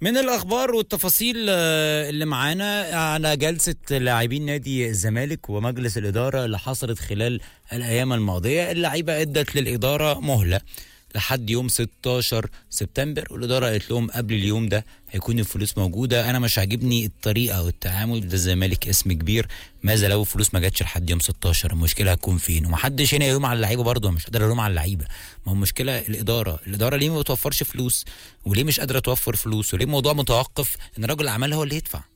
من الاخبار والتفاصيل آه، اللي معانا على جلسه لاعبين نادي الزمالك ومجلس الاداره اللي حصلت خلال الايام الماضيه اللعيبه ادت للاداره مهله لحد يوم 16 سبتمبر والاداره قالت لهم قبل اليوم ده هيكون الفلوس موجوده انا مش عاجبني الطريقه والتعامل ده الزمالك اسم كبير ماذا لو الفلوس ما جاتش لحد يوم 16 المشكله هتكون فين ومحدش هنا يلوم على اللعيبه برضه مش قادر الوم على اللعيبه ما هو المشكله الاداره الاداره ليه ما بتوفرش فلوس وليه مش قادره توفر فلوس وليه الموضوع متوقف ان رجل الاعمال هو اللي يدفع